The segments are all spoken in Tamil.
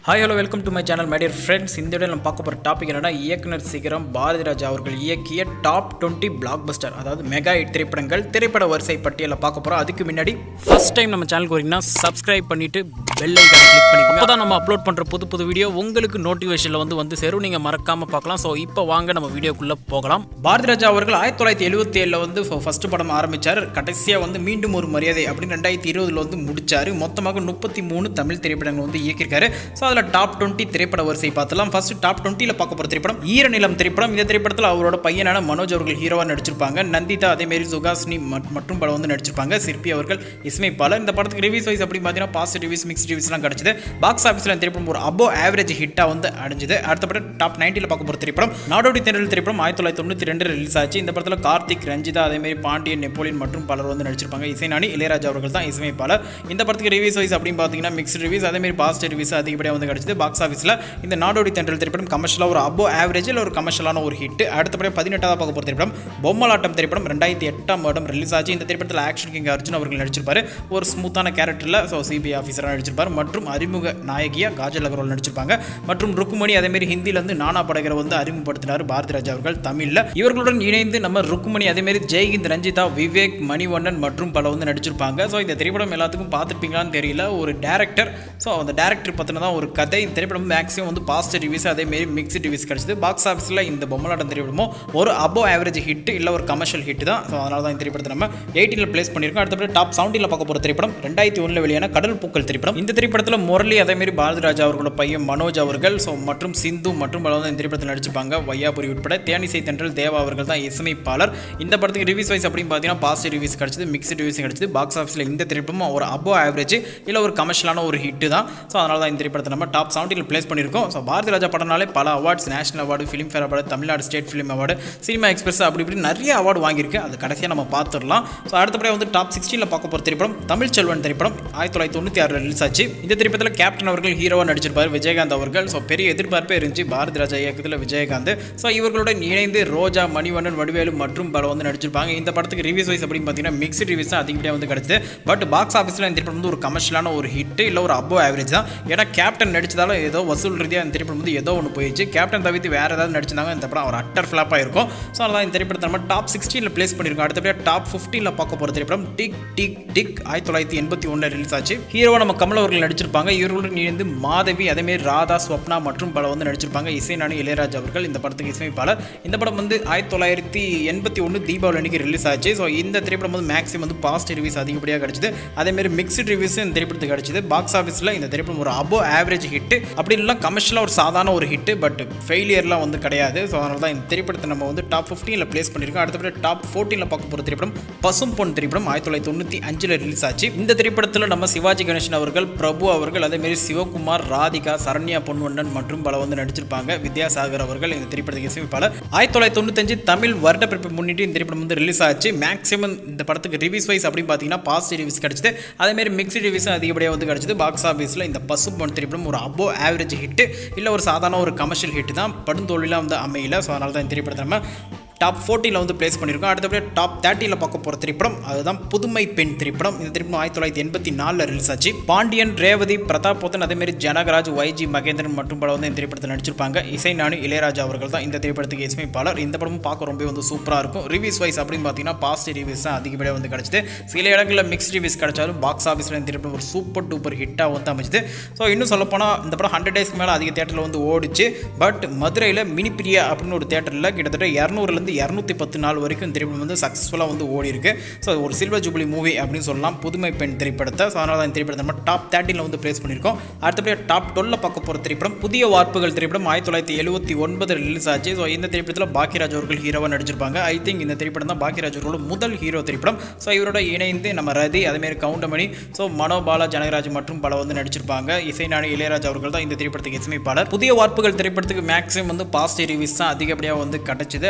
hi hello welcome to my channel my dear friends இந்த வீடியோ நம்ம பார்க்க போகிற டாபிக் என்னன்னா இயக்குனர் சிகரம் பாரதி ராஜா அவர்கள் இயக்கிய டாப் டுவெண்ட்டி பிளாக் பஸ்டர் அதாவது மெகா ஹிட் திரைப்படங்கள் திரைப்பட வரிசை பட்டியலில் பார்க்க போகிறோம் அதுக்கு முன்னாடி ஃபர்ஸ்ட் டைம் நம்ம சேனலுக்கு வரீங்கன்னா சப்ஸ்கிரைப் பண்ணிட்டு பெல் ஐக்கானை கிளிக் பண்ணிக்கோங்க அப்போ தான் நம்ம அப்லோட் பண்ணுற புது புது வீடியோ உங்களுக்கு நோட்டிஃபிகேஷனில் வந்து வந்து சேரும் நீங்கள் மறக்காமல் பார்க்கலாம் ஸோ இப்போ வாங்க நம்ம வீடியோக்குள்ளே போகலாம் பாரதி ராஜா அவர்கள் ஆயிரத்தி தொள்ளாயிரத்தி எழுபத்தி ஏழில் வந்து ஃபர்ஸ்ட் படம் ஆரம்பித்தார் கடைசியாக வந்து மீண்டும் ஒரு மரியாதை அப்படின்னு ரெண்டாயிரத்தி இருபதில் வந்து முடிச்சார் மொத்தமாக முப்பத்தி மூணு தமிழ் திரைப்படங்கள் வந்து இயக்கியிருக்காரு ஸோ அதில் டாப் டுவெண்ட்டி திரைப்பட வரிசை பார்த்தலாம் ஃபர்ஸ்ட் டாப் டுவெண்ட்டியில் பார்க்க போகிற திரைப்படம் ஈரநிலம் திரைப்படம் இந்த திரைப்படத்தில் அவரோட பையனான மனோஜ் அவர்கள் ஹீரோவாக நடிச்சிருப்பாங்க நந்திதா அதேமாரி சுகாசினி மட்- மற்றும் பல வந்து நடிச்சிருப்பாங்க சிற்பி அவர்கள் இசையமைப்பாளர் இந்த படத்துக்கு ரிவ்யூஸ் வைஸ் அப்படி பார்த்தீங்கன்னா பாசிட்டிவ் ரிவ்யூஸ் மிக்ஸ் ரிவ்யூஸ்லாம் கிடச்சிது பாக்ஸ் ஆஃபீஸில் இந்த திரைப்படம் ஒரு அபோ ஆவரேஜ் ஹிட்டாக வந்து அடைஞ்சது அடுத்தபடி டாப் நைன்ட்டியில் பார்க்க போகிற திரைப்படம் நாடோடி திரள் திரைப்படம் ஆயிரத்தி தொள்ளாயிரத்தி தொண்ணூற்றி ரெண்டு ரிலீஸ் ஆச்சு இந்த படத்தில் கார்த்திக் ரஞ்சிதா அதேமாரி பாண்டியன் நெப்போலியன் மற்றும் பலர் வந்து நடிச்சிருப்பாங்க இசைநாணி இளையராஜா அவர்கள் தான் இசையமைப்பாளர் இந்த படத்துக்கு ரிவ்யூஸ் வைஸ் அப்படின்னு பார்த்தீங்கன்னா மிக்ஸ் ரிவ்யூஸ் அதேமாரி பாசிட்டிவ் ரிவ்யூஸ் அதிகப்படியாக வந்து கிடச்சிது பாக்ஸ் ஆஃபீஸில் இந்த நாடோடி தென்றல் திரைப்படம் கமர்ஷியலாக ஒரு அபோ ஆவரேஜில் ஒரு கமர்ஷியலான ஒரு ஹிட் அடுத்தபடியாக பதினெட்டாவது பார்க்க போகிற திரைப்படம் பொம்மலாட்டம் திரைப்படம் ரெண்டாயிரத்தி எட்டாம் வருடம் ரிலீஸ் ஆச்சு இந்த திரைப்படத்தில் ஆக்ஷன் கிங் அர்ஜுன் அவர்கள் நடிச்சிருப்பாரு ஒரு ஸ்மூத்தான கேரக்டரில் ஸோ சிபிஐ ஆஃபீஸராக நடிச்சிருப்பார் மற்றும் அறிமுக நாயகியாக காஜல் அகர்வால் நடிச்சிருப்பாங்க மற்றும் ருக்குமணி அதேமாரி ஹிந்திலேருந்து நானா படகரை வந்து அறிமுகப்படுத்தினார் பாரதி ராஜா அவர்கள் தமிழில் இவர்களுடன் இணைந்து நம்ம ருக்குமணி அதேமாரி ஜெய்ஹிந்த் ரஞ்சிதா விவேக் மணிவண்ணன் மற்றும் பல வந்து நடிச்சிருப்பாங்க ஸோ இந்த திரைப்படம் எல்லாத்துக்கும் பார்த்துருப்பீங்களான்னு தெரியல ஒரு டேரக்டர் ஸோ அந்த டேரக்டர் பற்றின தான் ஒரு கதை இந்த திரைப்படம் மேக்ஸிமம் வந்து பாசிட்டிவ் ரிவ்யூஸ் அதேமாரி மிக்ஸ்ட் ரிவ்யூஸ் கிடச்சிது பாக்ஸ் ஆஃபீஸில் இந்த பொம்மலாட்டம் திரைப்படமும் ஒரு அபோ ஆவரேஜ் ஹிட் இல்லை ஒரு கமர்ஷியல் ஹிட் தான் ஸோ அதனால தான் இந்த திரைப்படத்தை நம்ம எயிட்டில் ப்ளேஸ் பண்ணியிருக்கோம் அடுத்தபடி டாப் செவன்ட்டியில் பார்க்க போகிற திரைப்படம் ரெண்டாயிரத்தி ஒன்றில் வெளியான கடல் பூக்கள் திரைப்படம் இந்த திரைப்படத்தில் முரளி அதேமாரி பாரதி ராஜா அவர்களோட பையன் மனோஜ் அவர்கள் ஸோ மற்றும் சிந்து மற்றும் பல வந்து இந்த திரைப்படத்தில் நடிச்சிருப்பாங்க வையாபுரி உட்பட தேனிசை தென்றல் தேவா அவர்கள் தான் இசையமைப்பாளர் இந்த படத்துக்கு ரிவ்யூஸ் வைஸ் அப்படின்னு பார்த்தீங்கன்னா பாசிட்டிவ் ரிவ்யூஸ் கிடச்சிது மிக்ஸ்ட் ரிவ்யூஸ் கிடச்சிது பாக்ஸ் ஆஃபீஸில் இந்த திரைப்படமும் ஒரு அபோ ஆவரேஜ் இல்லை ஒரு கமர்ஷியலான ஒரு ஹிட் தான் ஸோ அதனால தான் இந்த திரைப்படத்தை நம்ம டாப் செவன்ட்டியில் ப்ளேஸ் பண்ணியிருக்கோம் ஸோ பாரதி ராஜா படம்னாலே பல awards national award Filmfare award Tamil Nadu state film award Cinema Express அப்படி இப்படி நிறைய அவார்டு வாங்கியிருக்கு அது கடைசியாக நம்ம பார்த்துடலாம் ஸோ அடுத்தபடியாக வந்து டாப் சிக்ஸ்டீனில் பார்க்க போகிற திரைப்படம் தமிழ் செல்வன் திரைப்படம் ஆயிரத்தி தொள்ளாயிரத்தி தொண்ணூற்றி ஆறில் ரிலீஸ் ஆச்சு இந்த திரைப்படத்தில் கேப்டன் அவர்கள் ஹீரோவாக நடிச்சிருப்பார் விஜயகாந்த் அவர்கள் ஸோ பெரிய எதிர்பார்ப்பே இருந்துச்சு பாரதி ராஜா இயக்கத்தில் விஜயகாந்த் ஸோ இவர்களுடன் இணைந்து ரோஜா மணிவண்ணன் வடிவேலு மற்றும் பல வந்து நடிச்சிருப்பாங்க இந்த படத்துக்கு ரிவ்யூஸ் வைஸ் அப்படின்னு பார்த்தீங்கன்னா மிக்ஸ்ட் ரிவ்யூஸ் தான் அதிகப்படியாக வந்து கிடச்சிது பட் பாக்ஸ் ஆஃபீஸில் இந்த திரைப்படம் வந்து ஒரு கமர்ஷியலான ஒரு ஹிட் இல்லை ஒரு அபோ ஆவரேஜ் தான் ஏன்னா கேப்டன் நடிச்சதால ஏதோ வசூல் ரீதியாக இந்த திரைப்படம் வந்து ஏதோ ஒன்று போயிடுச்சு கேப்டன் தவிர்த்து வேறு ஏதாவது நடிச்சிருந்தாங்க இந்த படம் ஒரு அட்டர் ஃப்ளாப்பாக இருக்கும் ஸோ அதனால் இந்த திரைப்படத்தை நம்ம டாப் சிக்ஸ்டீனில் ப்ளேஸ் பண்ணியிருக்கோம் அடுத்தபடியாக டாப் ஃபிஃப்டீனில் பார்க்க போகிற திரைப்படம் டிக் டிக் டிக் ஆயிரத்தி தொள்ளாயிரத்தி எண்பத்தி ஒன்றில் ரிலீஸ் ஆச்சு ஹீரோவா நம்ம கமல் அவர்கள் நடிச்சிருப்பாங்க இவர்களுடன் இணைந்து மாதவி அதேமாரி ராதா ஸ்வப்னா மற்றும் பல வந்து நடிச்சிருப்பாங்க இசைநாணி இளையராஜா அவர்கள் இந்த படத்துக்கு இசையமைப்பாளர் இந்த படம் வந்து ஆயிரத்தி தொள்ளாயிரத்தி எண்பத்தி ஒன்று தீபாவளி அன்னைக்கு ரிலீஸ் ஆச்சு ஸோ இந்த திரைப்படம் வந்து மேக்ஸிமம் வந்து பாசிட்டிவ் ரிவ்யூஸ் அதிகப்படியாக கிடச்சிது அதேமாரி மிக்ஸ்டு ரிவ்யூஸ் இந்த திரைப்படத்துக்கு கிடச்சிது பாக்ஸ் ஆஃபீஸில் இந்த திரைப்படம் ஒரு அபோ ஆவரேஜ் ஹிட் அப்படி இல்லைனா கமர்ஷியலாக ஒரு சாதாரண ஒரு ஹிட் பட் ஃபெயிலியர்லாம் வந்து கிடையாது ஸோ அதனால தான் இந்த திரைப்படத்தை நம்ம வந்து டாப் ஃபிஃப்டீனில் ப்ளேஸ் பண்ணியிருக்கோம் அடுத்தபடி டாப் ஃபோர்டீனில் பார்க்க போகிற திரைப்படம் பசும் பொன் திரைப்படம் ஆயிரத்தி தொள்ளாயிரத்தி தொண்ணூற்றி அஞ்சில் ரிலீஸ் ஆச்சு இந்த திரைப்படத்தில் நம்ம சிவாஜி கணேசன் அவர்கள் பிரபு அவர்கள் அதேமாரி சிவகுமார் ராதிகா சரண்யா பொன்வண்ணன் மற்றும் பல வந்து நடிச்சிருப்பாங்க வித்யாசாகர் அவர்கள் இந்த திரைப்படத்துக்கு இசையமைப்பாளர் ஆயிரத்தி தொள்ளாயிரத்தி தொண்ணூத்தஞ்சு தமிழ் வருட பிறப்பை முன்னிட்டு இந்த திரைப்படம் வந்து ரிலீஸ் ஆச்சு மேக்ஸிமம் இந்த படத்துக்கு ரிவ்யூஸ் வைஸ் அப்படின்னு பார்த்தீங்கன்னா பாசிட்டிவ் ரிவ்யூஸ் கிடச்சிது அதேமாரி மிக்ஸ்டு ரிவ்யூஸும் அதிகப்படியாக வந்து கிடச்சிது பாக்ஸ் ஆஃபீஸில் இந்த பசு பொன் திரைப்படம் ஒரு அபோ ஆவரேஜ் ஹிட் இல்லை ஒரு சாதாரண ஒரு கமர்ஷியல் ஹிட் தான் படுந்தோல்விலாம் வந்து அமையல ஸோ அதனால தான் இந்த திரைப்படத்தை நம்ம டாப் ஃபோர்ட்டியில் வந்து ப்ளேஸ் பண்ணியிருக்கோம் அடுத்தபடியாக டாப் தேர்ட்டியில் பார்க்க போகிற திரைப்படம் அதுதான் புதுமை பெண் திரைப்படம் இந்த திரைப்படம் ஆயிரத்தி தொள்ளாயிரத்தி எண்பத்தி நாலில் ரிலீஸ் ஆச்சு பாண்டியன் ரேவதி பிரதாப் போத்தன் அதேமாரி ஜனகராஜ் வைஜி மகேந்திரன் மற்றும் பல வந்து இந்த திரைப்படத்தில் நடிச்சிருப்பாங்க இசை நானு இளையராஜா அவர்கள் தான் இந்த திரைப்படத்துக்கு இசையமைப்பாளர் இந்த படமும் பார்க்க ரொம்ப வந்து சூப்பராக இருக்கும் ரிவ்யூஸ் வைஸ் அப்படின்னு பார்த்தீங்கன்னா பாசிட்டிவ் ரிவ்யூஸ் தான் அதிகப்படியாக வந்து கிடச்சிது சில இடங்களில் மிக்ஸ் ரிவ்யூஸ் கிடைச்சாலும் பாக்ஸ் ஆஃபீஸில் இந்த திரைப்படம் ஒரு சூப்பர் டூப்பர் ஹிட்டாக வந்து அமைச்சுது ஸோ இன்னும் சொல்லப்போனால் இந்த படம் ஹண்ட்ரட் டேஸ்க்கு மேலே அதிக தேட்டரில் வந்து ஓடிச்சு பட் மதுரையில் மினிப்பிரியா அப்படின்னு ஒரு தேட்டரில் கிட்டத்தட்ட இரநூறுலேருந்து இரநூத்தி பத்து நாள் வரைக்கும் இந்த திரைப்படம் வந்து சக்ஸஸ்ஃபுல்லாக வந்து ஓடி இருக்கு ஸோ ஒரு சில்வர் ஜூப்ளி மூவி அப்படின்னு சொல்லலாம் புதுமை பெண் திரைப்படத்தை ஸோ அதனால தான் இந்த திரைப்படத்தை நம்ம டாப் தேர்ட்டியில் வந்து ப்ளேஸ் பண்ணியிருக்கோம் அடுத்தபடியாக டாப் டுவெல்ல பார்க்க போகிற திரைப்படம் புதிய வார்ப்புகள் திரைப்படம் ஆயிரத்தி தொள்ளாயிரத்தி எழுபத்தி ஒன்பது ரிலீஸ் ஆச்சு ஸோ இந்த திரைப்படத்தில் பாக்கியராஜ் அவர்கள் ஹீரோவாக நடிச்சிருப்பாங்க ஐ திங்க் இந்த திரைப்படம் தான் பாக்கியராஜ் அவர்களோட முதல் ஹீரோ திரைப்படம் ஸோ இவரோட இணைந்து நம்ம ரதி அதேமாரி கவுண்டமணி ஸோ மனோபாலா ஜனகராஜ் மற்றும் பல வந்து நடிச்சிருப்பாங்க இசைநாடு இளையராஜா அவர்கள் தான் இந்த திரைப்படத்துக்கு இசையமைப்பாளர் புதிய வார்ப்புகள் திரைப்படத்துக்கு மேக்ஸிமம் வந்து பாசிட்டிவ் ரிவ்யூஸ் தான் அதிகப்படியாக வந்து கிடைச்சிது அதேமாரி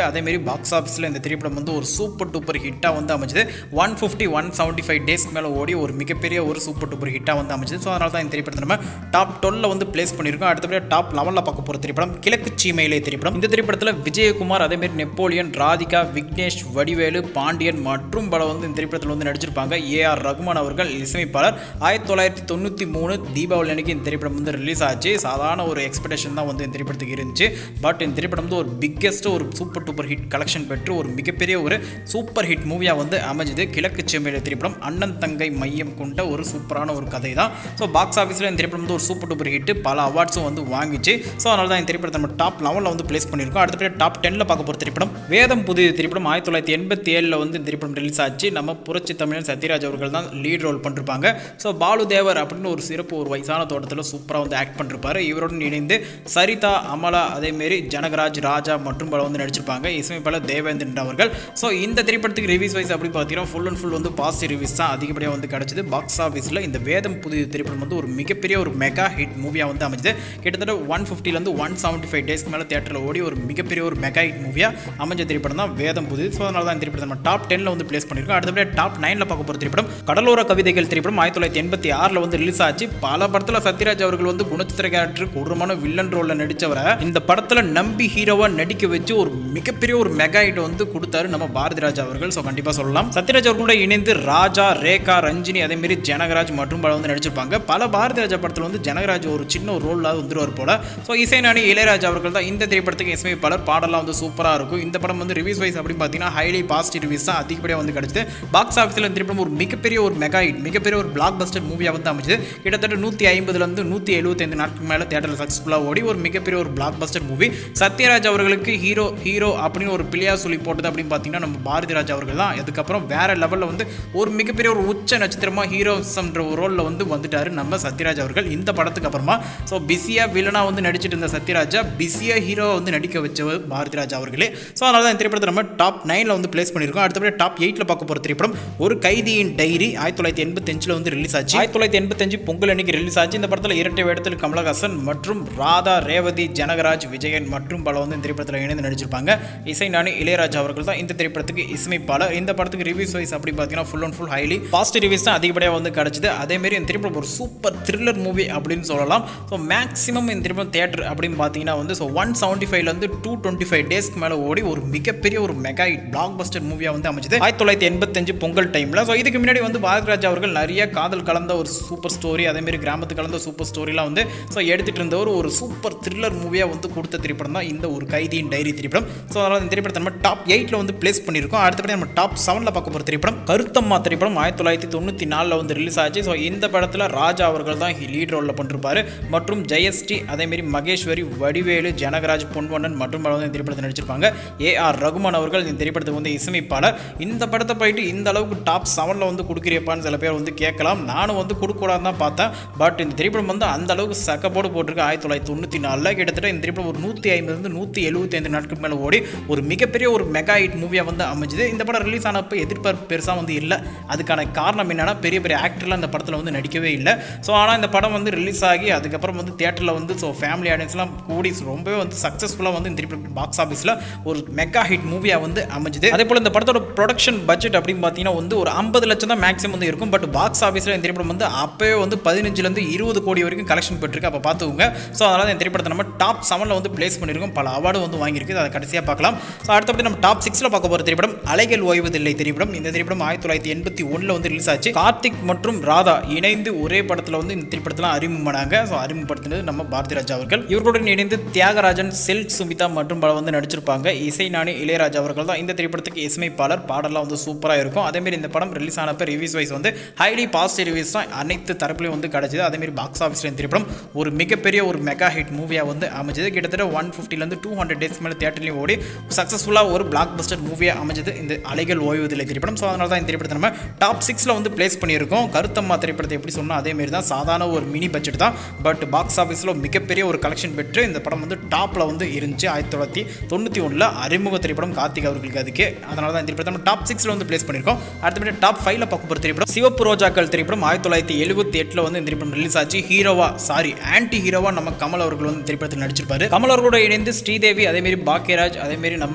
பாக்ஸ் ஆஃபீஸில் இந்த திரைப்படம் வந்து ஒரு சூப்பர் டூப்பர் ஹிட்டாக வந்து அமைஞ்சது one fifty one seventy five டேஸ்க்கு மேலே ஓடி ஒரு மிகப்பெரிய ஒரு சூப்பர் டூப்பர் ஹிட்டாக வந்து அமைஞ்சது ஸோ அதனால தான் இந்த திரைப்படத்தை நம்ம டாப் டுவெல்ல வந்து பிளேஸ் பண்ணியிருக்கோம் அடுத்தபடியாக டாப் லெவலில் பார்க்க போகிற திரைப்படம் கிழக்கு சீமையிலே திரைப்படம் இந்த திரைப்படத்தில் விஜயகுமார் அதேமாரி நெப்போலியன் ராதிகா விக்னேஷ் வடிவேலு பாண்டியன் மற்றும் பல வந்து இந்த திரைப்படத்தில் வந்து நடிச்சிருப்பாங்க ஏஆர் ரகுமான் அவர்கள் இசையமைப்பாளர் ஆயிரத்தி தொள்ளாயிரத்தி தொண்ணூற்றி மூணு தீபாவளி அன்னைக்கு இந்த திரைப்படம் வந்து ரிலீஸ் ஆச்சு சாதாரண ஒரு எக்ஸ்பெக்டேஷன் தான் வந்து இந்த திரைப்படத்துக்கு இருந்துச்சு பட் இந்த திரைப்படம் வந்து ஒரு பிக்கெஸ்ட் ஒரு சூப்பர் டூப்பர் ஹிட் கலெக்ஷன் பெற்று ஒரு மிகப்பெரிய ஒரு சூப்பர் ஹிட் மூவியாக வந்து அமைஞ்சது கிழக்கு செம்மையில திரைப்படம் அண்ணன் தங்கை மையம் கொண்ட ஒரு சூப்பரான ஒரு கதை தான் ஸோ பாக்ஸ் ஆஃபீஸில் இந்த திரைப்படம் வந்து ஒரு சூப்பர் டூப்பர் ஹிட் பல அவார்ட்ஸும் வந்து வாங்கிச்சு ஸோ அதனால தான் இந்த திரைப்படத்தை நம்ம டாப் லெவலில் வந்து பிளேஸ் பண்ணியிருக்கோம் அடுத்தபடி டாப் டென்னில் பார்க்க போகிற திரைப்படம் வேதம் புதிய திரைப்படம் ஆயிரத்தி தொள்ளாயிரத்தி எண்பத்தி ஏழில் வந்து இந்த திரைப்படம் ரிலீஸ் ஆச்சு நம்ம புரட்சி தமிழன் சத்யராஜ் அவர்கள் தான் லீட் ரோல் பண்ணிருப்பாங்க ஸோ பாலு தேவர் அப்படின்னு ஒரு சிறப்பு ஒரு வயசான தோட்டத்தில் சூப்பராக வந்து ஆக்ட் பண்ணிருப்பாரு இவருடன் இணைந்து சரிதா அமலா அதேமாரி ஜனகராஜ் ராஜா மற்றும் பல வந்து நடிச்சிருப்பாங்க இசையமைப்பாளர் தேவேந்திரன் அவர்கள் ஸோ இந்த திரைப்படத்துக்கு ரிவ்யூஸ் வைஸ் அப்படி பார்த்தீங்கன்னா ஃபுல் அண்ட் ஃபுல் வந்து பாசிட்டிவ் ரிவ்யூஸ் தான் அதிகப்படியாக வந்து கிடச்சிது பாக்ஸ் ஆஃபீஸில் இந்த வேதம் புதிய திரைப்படம் வந்து ஒரு மிகப்பெரிய ஒரு மெகா ஹிட் மூவியாக வந்து அமைஞ்சது கிட்டத்தட்ட ஒன் ஃபிஃப்டிலேருந்து ஒன் செவன்ட்டி ஃபைவ் டேஸ்க்கு மேலே தேட்டரில் ஓடி ஒரு மிகப்பெரிய ஒரு மெகா ஹிட் மூவியாக அமைஞ்ச திரைப்படம் தான் வேதம் புதிய ஸோ அதனால தான் இந்த திரைப்படம் நம்ம டாப் டென்னில் வந்து பிளேஸ் பண்ணியிருக்கோம் அடுத்தபடியாக டாப் நைனில் பார்க்க போகிற திரைப்படம் கடலோர கவிதைகள் திரைப்படம் ஆயிரத்தி தொள்ளாயிரத்தி எண்பத்தி ஆறில் வந்து ரிலீஸ் ஆச்சு பல படத்தில் சத்யராஜ் அவர்கள் வந்து குணச்சித்திர கேரக்டர் கொடூரமான வில்லன் ரோலில் நடித்தவரை இந்த படத்தில் நம்பி ஹீரோவாக நடிக்க வச்சு ஒரு மிகப்பெரிய ஒரு மெகா ஹிட் வந்து கொடுத்தாரு நம்ம பாரதி ராஜா அவர்கள் ஸோ கண்டிப்பாக சொல்லலாம் சத்யராஜ் அவர்களோட இணைந்து ராஜா ரேகா ரஞ்சினி அதேமாரி ஜனகராஜ் மற்றும் பல வந்து நடிச்சிருப்பாங்க பல பாரதி ராஜா படத்தில் வந்து ஜனகராஜ் ஒரு சின்ன ஒரு ரோலில் வந்துருவார் போல ஸோ இசைநாணி இளையராஜா அவர்கள் தான் இந்த திரைப்படத்துக்கு இசையமைப்பாளர் பாடலாம் வந்து சூப்பராக இருக்கும் இந்த படம் வந்து ரிவ்யூஸ் வைஸ் அப்படின்னு பார்த்தீங்கன்னா ஹைலி பாசிட்டிவ் ரிவ்யூஸ் தான் அதிகப்படியாக வந்து கிடச்சிது பாக்ஸ் ஆஃபீஸில் இந்த திரைப்படம் ஒரு மிகப்பெரிய ஒரு மெகா ஹிட் மிகப்பெரிய ஒரு பிளாக் பஸ்டர் மூவியாக வந்து அமைச்சது கிட்டத்தட்ட நூற்றி ஐம்பதுலேருந்து நூற்றி எழுபத்தைந்து நாட்கள் மேலே தேட்டரில் சக்ஸஸ்ஃபுல்லாக ஓடி ஒரு மிகப்பெரிய ஒரு பிளாக் பஸ்டர் மூவி சத்யராஜ் அவர்களுக்கு ஹீரோ ஹீரோ அப்படின்னு ஒரு பிள்ளையா சொல்லி போட்டது அப்படின்னு பார்த்தீங்கன்னா நம்ம பாரதி ராஜா அவர்கள் தான் அதுக்கப்புறம் வேற லெவலில் வந்து ஒரு மிகப்பெரிய ஒரு உச்ச நட்சத்திரமாக ஹீரோஸ்ன்ற ஒரு ரோலில் வந்து வந்துட்டாரு நம்ம சத்யராஜ் அவர்கள் இந்த படத்துக்கு அப்புறமா ஸோ பிஸியாக வில்லனாக வந்து நடிச்சிட்டு இருந்த சத்யராஜா பிஸியாக ஹீரோவை வந்து நடிக்க வச்சவர் பாரதி ராஜா அவர்களே ஸோ அதனால தான் இந்த திரைப்படத்தை நம்ம டாப் நைனில் வந்து பிளேஸ் பண்ணியிருக்கோம் அடுத்தபடி டாப் எயிட்டில் பார்க்க போகிற திரைப்படம் ஒரு கைதியின் டைரி ஆயிரத்தி தொள்ளாயிரத்தி எண்பத்தஞ்சில் வந்து ரிலீஸ் ஆச்சு ஆயிரத்தி தொள்ளாயிரத்தி எண்பத்தஞ்சு பொங்கல் அன்னைக்கு ரிலீஸ் ஆச்சு இந்த படத்தில் இரட்டை வேடத்தில் கமலஹாசன் மற்றும் ராதா ரேவதி ஜனகராஜ் விஜயன் மற்றும் பல வந்து இந்த திரைப்படத்தில் இணைந்து நடிச்சிருப்பாங்க இசை நானி இளையராஜா அவர்கள் தான் இந்த திரைப்படத்துக்கு இசையமைப்பாளர் இந்த படத்துக்கு ரிவ்யூஸ் வைஸ் அப்படி பார்த்தீங்கன்னா full and full highly positive reviews தான் அதிகப்படியாக வந்து கிடச்சிது அதேமாரி இந்த திரைப்படம் ஒரு சூப்பர் த்ரில்லர் மூவி அப்படின்னு சொல்லலாம் ஸோ மேக்ஸிமம் இந்த திரைப்படம் தேட்டர் அப்படின்னு பார்த்தீங்கன்னா வந்து ஸோ ஒன் செவன்ட்டி ஃபைவ்லேருந்து டூ டுவெண்ட்டி ஃபைவ் டேஸ்க்கு மேலே ஓடி ஒரு மிகப்பெரிய ஒரு மெகா ஹிட் பிளாக் பஸ்டர் மூவியாக வந்து அமைச்சது ஆயிரத்தி தொள்ளாயிரத்தி எண்பத்தஞ்சு பொங்கல் டைமில் ஸோ இதுக்கு முன்னாடி வந்து பாரதிராஜா அவர்கள் நிறைய காதல் கலந்த ஒரு சூப்பர் ஸ்டோரி அதேமாரி கிராமத்து கலந்த சூப்பர் ஸ்டோரிலாம் வந்து ஸோ எடுத்துகிட்டு இருந்த ஒரு ஒரு சூப்பர் த்ரில்லர் மூவியாக வந்து கொடுத்த திரைப்படம் தான் இந்த ஒரு கைதியின் டைரி திரைப்படம் ஸோ அதனால் இந்த திரைப்படத்தை நம்ம டாப் எயிட்டில் வந்து பிளேஸ் பண்ணியிருக்கோம் அடுத்தபடி நம்ம டாப் செவனில் பார்க்க போகிற திரைப்படம் கருத்தம்மா திரைப்படம் ஆயிரத்தி தொள்ளாயிரத்தி தொண்ணூற்றி நாலில் வந்து ரிலீஸ் ஆச்சு ஸோ இந்த படத்தில் ராஜா அவர்கள் தான் லீட் ரோலில் பண்ணிருப்பாரு மற்றும் ஜெயஸ்ரீ அதேமாரி மகேஸ்வரி வடிவேலு ஜனகராஜ் பொன்வண்ணன் மற்றும் பல வந்து இந்த திரைப்படத்தை நடிச்சிருப்பாங்க ஏ ஆர் ரகுமான் அவர்கள் இந்த திரைப்படத்துக்கு வந்து இசையமைப்பாளர் இந்த படத்தை போயிட்டு இந்த அளவுக்கு டாப் செவனில் வந்து கொடுக்குறியப்பான்னு சில பேர் வந்து கேட்கலாம் நானும் வந்து கொடுக்கூடாது தான் பார்த்தேன் பட் இந்த திரைப்படம் வந்து அந்த அளவுக்கு சக்கப்போடு போட்டிருக்கு ஆயிரத்தி தொள்ளாயிரத்தி தொண்ணூற்றி நாலில் கிட்டத்தட்ட இந்த திரைப்படம் ஒரு நூற்றி ஐம்பதுலேருந்து நூற்றி எழுபத்தைந்து நாட்கள் மேலே ஓடி ஒரு மிகப்பெரிய ஒரு மெகா ஹிட் மூவியாக வந்து அமைஞ்சுது இந்த படம் ரிலீஸ் ஆனப்போ எதிர்பார்ப்பு பெருசாக வந்து இல்லை அதுக்கான காரணம் என்னன்னா பெரிய பெரிய ஆக்டர்லாம் இந்த படத்தில் வந்து நடிக்கவே இல்லை ஸோ ஆனால் இந்த படம் வந்து ரிலீஸ் ஆகி அதுக்கப்புறம் வந்து தேட்டரில் வந்து ஸோ ஃபேமிலி ஆடியன்ஸ்லாம் கூடி ரொம்பவே வந்து சக்ஸஸ்ஃபுல்லாக வந்து இந்த திரைப்படம் பாக்ஸ் ஆஃபீஸில் ஒரு மெகா ஹிட் மூவியாக வந்து அமைஞ்சுது அதே போல் இந்த படத்தோட ப்ரொடக்ஷன் பட்ஜெட் அப்படின்னு பார்த்தீங்கன்னா வந்து ஒரு ஐம்பது லட்சம் தான் மேக்ஸிமம் வந்து இருக்கும் பட் பாக்ஸ் ஆஃபீஸில் இந்த திரைப்படம் வந்து அப்போவே வந்து பதினஞ்சுலேருந்து இருபது கோடி வரைக்கும் கலெக்ஷன் பெற்றிருக்கு அப்போ பார்த்துக்கோங்க ஸோ அதனால் இந்த திரைப்படத்தை நம்ம டாப் செவனில் வந்து பிளேஸ் பண்ணியிருக்கோம் பல அவார்டு வந்து வாங்கியிருக்கு அதை கடைசியாக பார்க்கலாம் ஸோ அடுத்தபடி நம்ம டாப் சிக்ஸில் பார்க்க போகிற திரைப்படம் அலைகள் ஓய்வதில்லை திரைப்படம் இந்த திரைப்படம் ஆயிரத்தி தொள்ளாயிரத்தி எண்பத்தி ஒன்றில் வந்து ரிலீஸ் ஆச்சு கார்த்திக் மற்றும் ராதா இணைந்து ஒரே படத்தில் வந்து இந்த திரைப்படத்தில் அறிமுகமானாங்க ஸோ அறிமுகப்படுத்தினது நம்ம பாரதி ராஜா அவர்கள் இவர்களுடன் இணைந்து தியாகராஜன் செல் சுமிதா மற்றும் பல வந்து நடிச்சிருப்பாங்க இசை நாணி இளையராஜா அவர்கள் தான் இந்த திரைப்படத்துக்கு இசையமைப்பாளர் பாடலாம் வந்து சூப்பராக இருக்கும் அதேமாரி இந்த படம் ரிலீஸ் ஆனப்போ ரிவ்யூஸ் வைஸ் வந்து ஹைலி பாசிட்டிவ் ரிவ்யூஸ் தான் அனைத்து தரப்புலையும் வந்து கிடச்சிது அதேமாரி பாக்ஸ் ஆஃபீஸில் இந்த திரைப்படம் ஒரு மிகப்பெரிய ஒரு மெகா ஹிட் மூவியாக வந்து அமைஞ்சது கிட்டத்தட்ட ஒன் ஃபிஃப்டிலேருந்து டூ ஹண்ட்ரட் டேஸ் மேலே தேட்டர்லையும் ஓடி சக்ஸஸ்ஃபுல்லாக ஒரு பிளாக் பஸ்டர் மூவியாக அமைஞ்சது இந்த அலைகள் ஓய்வதில்லை திரைப்படம் ஸோ அதனால தான் இந்த திரைப்படத்தை நம்ம டாப் சிக்ஸில் வந்து பிளேஸ் பண்ணியிருக்கோம் கருத்தம்மா திரைப்படத்தை எப்படி சொன்னால் அதேமாரி தான் சாதாரண ஒரு மினி பட்ஜெட் தான் பட் பாக்ஸ் ஆஃபீஸில் மிகப்பெரிய ஒரு கலெக்ஷன் பெற்று இந்த படம் வந்து டாப்பில் வந்து இருந்துச்சு ஆயிரத்தி தொள்ளாயிரத்தி தொண்ணூற்றி ஒன்றில் அறிமுக திரைப்படம் கார்த்திக் அவர்களுக்கு அதுக்கு அதனால தான் இந்த திரைப்படத்தை நம்ம டாப் சிக்ஸில் வந்து பிளேஸ் பண்ணியிருக்கோம் அடுத்தபடி டாப் ஃபைவ்ல பார்க்க போகிற திரைப்படம் சிவப்பு ரோஜாக்கள் திரைப்படம் ஆயிரத்தி தொள்ளாயிரத்தி எழுபத்தி எட்டில் வந்து இந்த திரைப்படம் ரிலீஸ் ஆச்சு ஹீரோவா சாரி ஆன்டி ஹீரோவா நம்ம கமல் அவர்கள் வந்து திரைப்படத்தில் நடிச்சிருப்பாரு கமல் அவர்களோட இணைந்து ஸ்ரீதேவி அதேமாரி பாக்கியராஜ் அதேமாரி நம்ம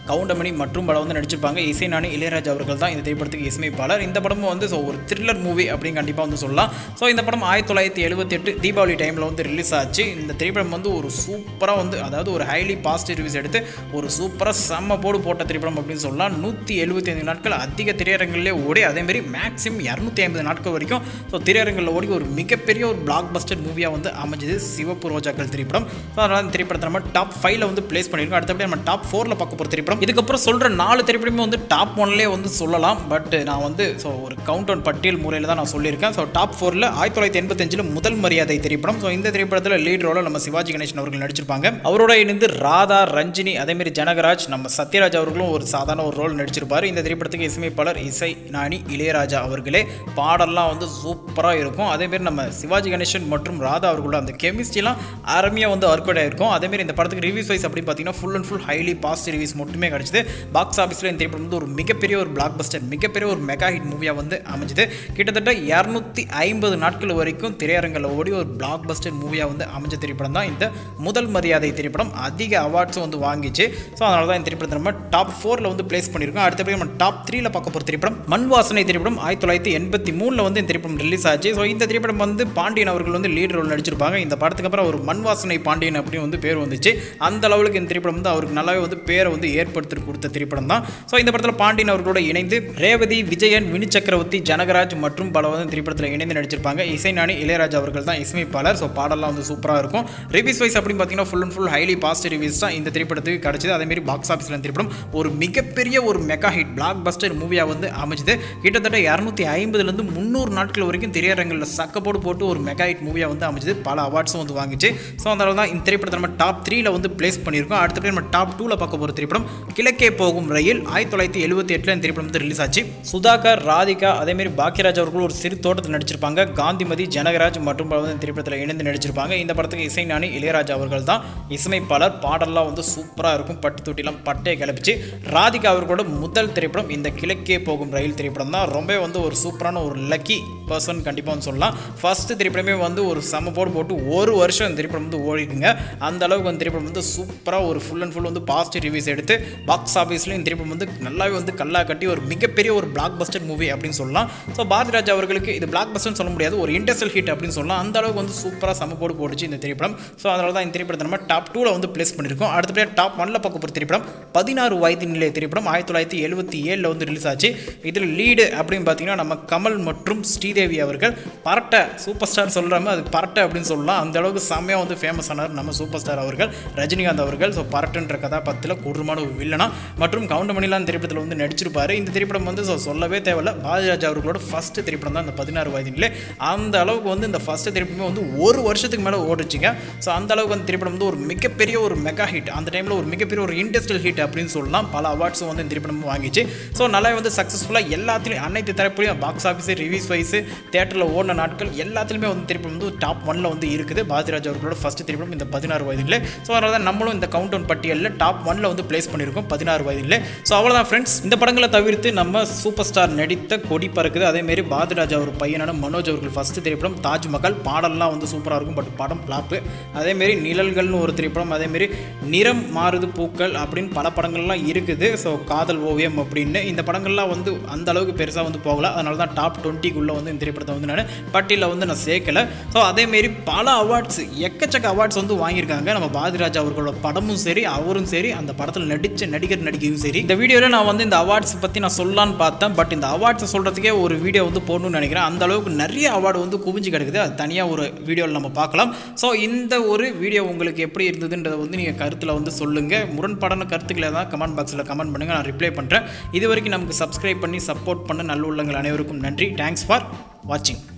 கவுண்டமணி மற்றும் படம் வந்து நடிச்சிருப்பாங்க இசை நானி இளையராஜா அவர்கள் தான் இந்த திரைப்படத்துக்கு இசையமைப்பாளர் இந்த படமும் வந்து ஸோ ஒரு த்ரில்லர் மூவி அப்படின்னு கண்டிப்பாக வந்து சொல்லலாம் ஸோ இந்த படம் ஆயிரத்தி தொள்ளாயிரத்தி எழுபத்தி எட்டு தீபாவளி டைமில் வந்து ரிலீஸ் ஆச்சு இந்த திரைப்படம் வந்து ஒரு சூப்பராக வந்து அதாவது ஒரு ஹைலி பாசிட்டிவ் ரிவ்யூஸ் எடுத்து ஒரு சூப்பராக செம்ம போடு போட்ட திரைப்படம் அப்படின்னு சொல்லலாம் நூற்றி எழுபத்தி ஐந்து நாட்கள் அதிக திரையரங்கிலே ஓடி அதேமாரி மேக்ஸிமம் இரநூத்தி ஐம்பது நாட்கள் வரைக்கும் ஸோ திரையரங்கில் ஓடி ஒரு மிகப்பெரிய ஒரு பிளாக் பஸ்டர் மூவியாக வந்து அமைஞ்சது சிவப்பு ரோஜாக்கள் திரைப்படம் ஸோ அதனால் இந்த திரைப்படத்தை நம்ம டாப் ஃபைவ்ல வந்து பிளேஸ் பண்ணியிருக்கோம் அடுத்தபடி நம்ம டாப் ஃபோரில் பார்க்க போகிற திரைப்படம் இதுக்கப்புறம் சொல்கிற நாலு திரைப்படமே வந்து டாப் ஒன்லேயே வந்து சொல்லலாம் பட் நான் வந்து ஸோ ஒரு கவுண்ட் டவுன் பட்டியல் முறையில் தான் நான் சொல்லியிருக்கேன் ஸோ டாப் ஃபோரில் ஆயிரத்தி தொள்ளாயிரத்தி எண்பத்தஞ்சில் முதல் மரியாதை திரைப்படம் ஸோ இந்த திரைப்படத்தில் லீட் ரோலில் நம்ம சிவாஜி கணேசன் அவர்கள் நடிச்சிருப்பாங்க அவரோட இணைந்து ராதா ரஞ்சினி அதேமாரி ஜனகராஜ் நம்ம சத்யராஜ் அவர்களும் ஒரு சாதாரண ஒரு ரோல் நடிச்சிருப்பாரு இந்த திரைப்படத்துக்கு இசையமைப்பாளர் இசை நாணி இளையராஜா அவர்களே பாடல்லாம் வந்து சூப்பராக இருக்கும் அதேமாரி நம்ம சிவாஜி கணேசன் மற்றும் ராதா அவர்களோட அந்த கெமிஸ்ட்ரிலாம் அருமையாக வந்து ஒர்க் அவுட் ஆயிருக்கும் அதேமாரி இந்த படத்துக்கு ரிவ்யூஸ் வைஸ் அப்படின்னு பார்த்தீங்கன்னா full and full highly positive reviews மட்டுமே கிடச்சிது பாக்ஸ் ஆஃபீஸில் இந்த திரைப்படம் வந்து ஒரு மிகப்பெரிய ஒரு பிளாக் பஸ்டர் மிகப்பெரிய ஒரு மெகா ஹிட் மூவியாக வந்து அமைஞ்சது கிட்டத்தட்ட இரநூத்தி ஐம்பது நாட்கள் வரைக்கும் திரையரங்கில் ஓடி ஒரு பிளாக் பஸ்டர் மூவியாக வந்து அமைஞ்ச திரைப்படம் தான் இந்த முதல் மரியாதை திரைப்படம் அதிக அவார்ட்ஸும் வந்து வாங்கிச்சு ஸோ அதனால தான் இந்த திரைப்படத்தை நம்ம டாப் ஃபோரில் வந்து பிளேஸ் பண்ணியிருக்கோம் அடுத்தபடி நம்ம டாப் த்ரீல பார்க்க போகிற திரைப்படம் மண் வாசனை திரைப்படம் ஆயிரத்தி தொள்ளாயிரத்தி எண்பத்தி மூணில் வந்து இந்த திரைப்படம் ரிலீஸ் ஆச்சு ஸோ இந்த திரைப்படம் வந்து பாண்டியன் அவர்கள் வந்து லீட் ரோல் நடிச்சிருப்பாங்க இந்த படத்துக்கு அப்புறம் ஒரு மண் வாசனை பாண்டியன் அப்படின்னு வந்து பேர் வந்துச்சு அந்த அளவுக்கு இந்த திரைப்படம் வந்து அவருக்கு நல்லாவே வந்து பேரை வந்து ஏற்படுத்தி கொடுத்த திரைப்படம் தான் ஸோ இந்த படத்தில் பாண்டியன் அவர்களோட இணைந்து ரேவதி விஜயன் வினு சக்கரவர்த்தி ஜனகராஜ் மற்றும் பல வந்து திரைப்படத்தில் இணைந்து நடிச்சிருப்பாங்க இசைஞானி இளையராஜா அவர்கள் தான் இசையமைப்பாளர் ஸோ பாடலாம் வந்து சூப்பராக இருக்கும் ரிவ்யூஸ் வைஸ் அப்படின்னு பார்த்தீங்கன்னா full and full highly positive reviews தான் இந்த திரைப்படத்துக்கு கிடைச்சது அதேமாரி பாக்ஸ் ஆஃபீஸில் இந்த திரைப்படம் ஒரு மிகப்பெரிய ஒரு மெகா ஹிட் பிளாக் பஸ்டர் மூவியாக வந்து அமைஞ்சது கிட்டத்தட்ட இரநூத்தி ஐம்பதுலேருந்து முந்நூறு நாட்கள் வரைக்கும் திரையரங்கில் சக்கப்போடு போட்டு ஒரு மெகா ஹிட் மூவியாக வந்து அமைஞ்சது பல அவார்ட்ஸும் வந்து வாங்கிச்சு ஸோ அதனால தான் இந்த திரைப்படத்தை நம்ம டாப் த்ரீல வந்து பிளேஸ் பண்ணியிருக்கோம் அடுத்தபடி நம்ம டாப் டூவில் பார்க்க போகிற திரைப்படம் கிழக்கே போகும் ரயில் ஆயிரத்தி தொள்ளாயிரத்தி எழுபத்தி எட்டில் இந்த திரைப்படம் வந்து ரிலீஸ் ஆச்சு சுதாகர் ராதிகா அதேமாரி பாக்கியராஜ் அவர்கள் ஒரு சிறு தோட்டத்தில் நடிச்சிருப்பாங்க காந்திமதி ஜனகராஜ் மற்றும் பல வந்து இந்த திரைப்படத்தில் இணைந்து நடிச்சிருப்பாங்க இந்த படத்துக்கு இசைஞானி இளையராஜா அவர்கள் தான் இசையமைப்பாளர் பாடல்லாம் வந்து சூப்பராக இருக்கும் பட்டு தொட்டிலாம் பட்டையை கிளப்பிச்சு ராதிகா அவர்களோட முதல் திரைப்படம் இந்த கிழக்கே போகும் ரயில் திரைப்படம் தான் ரொம்ப வந்து ஒரு சூப்பரான ஒரு லக்கி பர்சன் கண்டிப்பாக வந்து சொல்லலாம் ஃபர்ஸ்ட் திரைப்படமே வந்து ஒரு செம போடு போட்டு ஒரு வருஷம் இந்த திரைப்படம் வந்து ஓடிக்குங்க அந்த அளவுக்கு அந்த திரைப்படம் வந்து சூப்பராக ஒரு ஃபுல் அண்ட் ஃபுல் வந்து பாசிட்டிவ் ரிவ்யூஸ் எடுத்து பாக்ஸ் ஆஃபீஸ்லையும் இந்த திரைப்படம் வந்து நல்லாவே வந்து கல்லா கட்டி ஒரு மிகப்பெரிய ஒரு பிளாக் பஸ்டர் மூவி அப்படின்னு சொல்லலாம் ஸோ பாரதிராஜா அவர்களுக்கு இது பிளாக் பஸ்டர்னு சொல்ல முடியாது ஒரு இண்டஸ்ட்ரியல் ஹிட் அப்படின்னு சொல்லலாம் அந்த அளவுக்கு வந்து சூப்பராக செம போடு போட்டுச்சு இந்த திரைப்படம் ஸோ அதனால தான் இந்த திரைப்படத்தை நம்ம டாப் டூவில் வந்து பிளேஸ் பண்ணியிருக்கோம் அடுத்தபடியாக டாப் ஒன்ல பார்க்க போகிற திரைப்படம் பதினாறு வயது நிலைய திரைப்படம் ஆயிரத்தி தொள்ளாயிரத்தி எழுபத்தி ஏழில் வந்து ரிலீஸ் ஆச்சு இதில் லீடு அப்படின்னு பார்த்தீங்கன்னா நம்ம கமல் மற்றும் ஸ்ரீதேவி அவர்கள் பரட்டை சூப்பர் ஸ்டார் சொல்கிறாம அது பரட்டை அப்படின்னு சொல்லலாம் அந்த அளவுக்கு செம்மையாக வந்து ஃபேமஸ் ஆனார் நம்ம சூப்பர் ஸ்டார் அவர்கள் ரஜினிகாந்த் அவர்கள் ஸோ பரட்டுன்ற கதாபாத்திரத்தில் குருமான ஒரு வில்லனா மற்றும் கவுண்டமணிலாம் திரைப்படத்தில் வந்து நடிச்சிருப்பாரு இந்த திரைப்படம் வந்து ஸோ சொல்லவே தேவையில்ல பாரதிராஜா அவர்களோட ஃபர்ஸ்ட் திரைப்படம் தான் இந்த பதினாறு வயதிலே அந்த அளவுக்கு வந்து இந்த ஃபர்ஸ்ட் திரைப்படமே வந்து ஒரு வருஷத்துக்கு மேலே ஓடிச்சுங்க ஸோ அந்த அளவுக்கு அந்த திரைப்படம் வந்து ஒரு மிகப்பெரிய ஒரு மெகா ஹிட் அந்த டைமில் ஒரு மிகப்பெரிய ஒரு இண்டஸ்ட்ரியல் ஹிட் அப்படின்னு சொல்லலாம் பல அவார்ட்ஸும் வந்து இந்த திரைப்படம் வாங்கிச்சு ஸோ நல்லா வந்து சக்ஸஸ்ஃபுல்லாக எல்லாத்துலேயும் அனைத்து தரப்புலையும் பாக்ஸ் ஆஃபீஸு ரிவ்யூஸ் வைஸு தேட்டரில் ஓடின நாட்கள் எல்லாத்துலேயுமே வந்து திரைப்படம் வந்து டாப் ஒன்ல வந்து இருக்குது பாரதிராஜ் அவர்களோட ஃபர்ஸ்ட் திரைப்படம் இந்த பதினாறு வயதிலே ஸோ அதனால தான் நம்மளும் இந்த கவுண்ட் டவுன் பட்டியலில் டாப் ஒன்ல வந்து பிளேஸ் பண்ணியிருக்கோம் பதினாறு வயதிலே ஸோ அவ்வளோதான் ஃப்ரெண்ட்ஸ் இந்த படங்களை தவிர்த்து நம்ம சூப்பர் ஸ்டார் நடித்த கொடி பறக்குது அதேமாரி பாரதிராஜ் அவர் பையனான மனோஜ் அவர்கள் ஃபர்ஸ்ட் திரைப்படம் தாஜ்மஹால் பாடல்லாம் வந்து சூப்பராக இருக்கும் பட் படம் ஃப்ளாப்பு அதேமாரி நிழல்கள்னு ஒரு திரைப்படம் அதேமாரி நிறம் மாறுது பூக்கள் அப்படின்னு பல படங்கள்லாம் இருக்குது ஸோ காதல் ஓவியம் அப்படின்னு இந்த படங்கள்லாம் வந்து அந்த அளவுக்கு பெருசாக வந்து போகல அதனால தான் டாப் டுவெண்ட்டிக்குள்ளே வந்து இந்த திரைப்படத்தை வந்து நான் பட்டியலில் வந்து நான் சேர்க்கல ஸோ அதேமாரி பல அவார்ட்ஸ் எக்கச்சக்க அவார்ட்ஸ் வந்து வாங்கியிருக்காங்க நம்ம பாரதிராஜ் அவர்களோட படமும் சரி அவரும் சரி அந்த படத்தில் நடித்த நடிகர் நடிகையும் சரி இந்த வீடியோவில் நான் வந்து இந்த அவார்ட்ஸ் பற்றி நான் சொல்லலான்னு பார்த்தேன் பட் இந்த அவார்ட்ஸை சொல்கிறதுக்கே ஒரு வீடியோ வந்து போடணும்னு நினைக்கிறேன் அந்த அளவுக்கு நிறைய அவார்டு வந்து குவிஞ்சு கிடக்குது அது தனியாக ஒரு வீடியோவில் நம்ம பார்க்கலாம் ஸோ இந்த ஒரு வீடியோ உங்களுக்கு எப்படி இருந்ததுன்றதை வந்து நீங்கள் கருத்தில் வந்து சொல்லுங்கள் முரண்பாடான கருத்துக்களை தான் கமெண்ட் பாக்ஸில் கமெண்ட் பண்ணுங்கள் நான் ரிப்ளை பண்ணுறேன் இது வரைக்கும் நமக்கு சப்ஸ்கிரைப் பண்ணி சப்போர்ட் பண்ண நல்ல உள்ளங்கள் அனைவருக்கும் நன்றி தேங்க்ஸ் ஃபார் வாட்சிங்